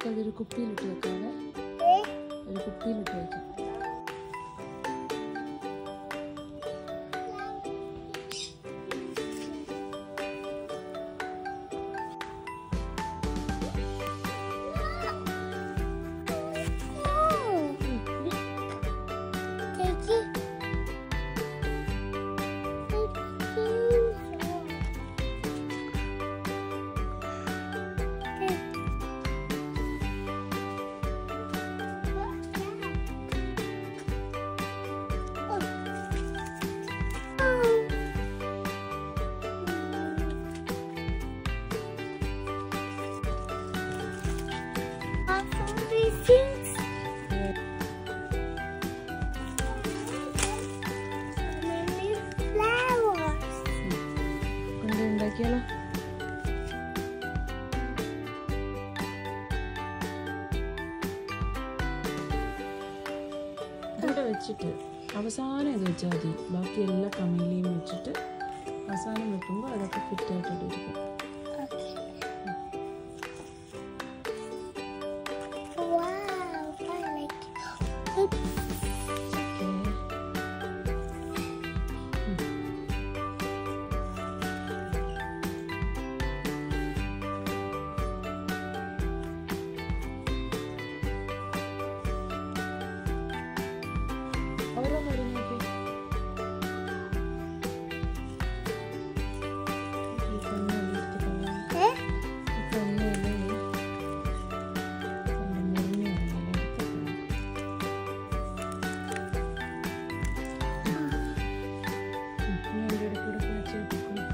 നമുക്കതൊരു കുപ്പിയിലിട്ട് വെക്കാതെ ഒരു കുപ്പിയിലിട്ട് വെക്കാം കൊണ്ട് ഉണ്ടാക്കിയാലോ ഇവിടെ വെച്ചിട്ട് അവസാനം ഇത് വെച്ചാൽ മതി ബാക്കി എല്ലാ കമ്മിലിയും വെച്ചിട്ട് അവസാനം വെക്കുമ്പോൾ അതൊക്കെ ഫിറ്റായിട്ട് ഇരിക്കും ഓരോന്ന് ഒരു നോക്കി ഈ കണ്ണെല്ലാം എടുത്ത് കളയാം. ഈ കണ്ണെല്ലാം കണ്ണ് മുറിഞ്ഞ് കളയാം. എടുത്ത് കളയാം. ഉം, ഇനി അതിൻ്റെ ഇടയ്ക്ക് കൂടെ കാച്ചി വെക്കണം.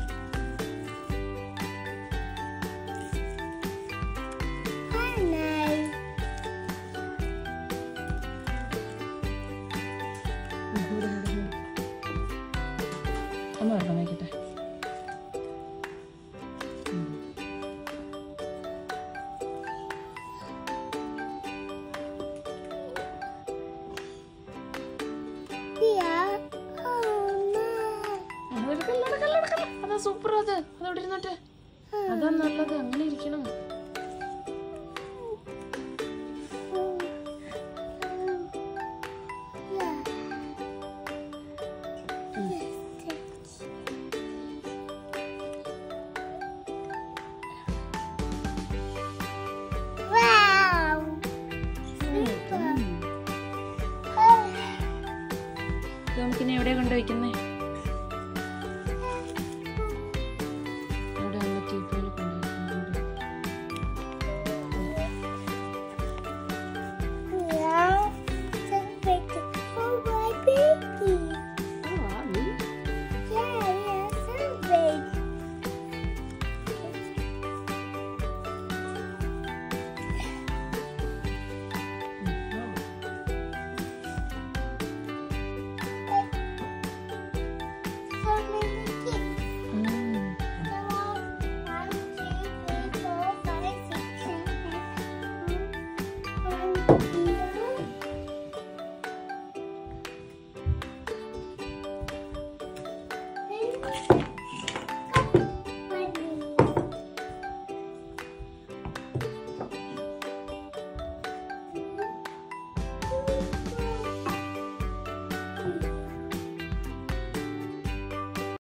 ഉം, ഇവിടെ, ഇവിടെ, ഇവിടെ. ഒന്ന് വെള്ളം വയ്ക്കട്ടെ ഉം. അതെടുക്കല്ല, എടുക്കല്ല, എടുക്കല്ല. അതാ സൂപ്പർ അത് അതവിടെ ഇരുന്നോട്ടെ അതാ നല്ലത് അങ്ങനെ ഇരിക്കണം നമുക്കിനി എവിടെ കൊണ്ടുവയ്ക്കുന്നേ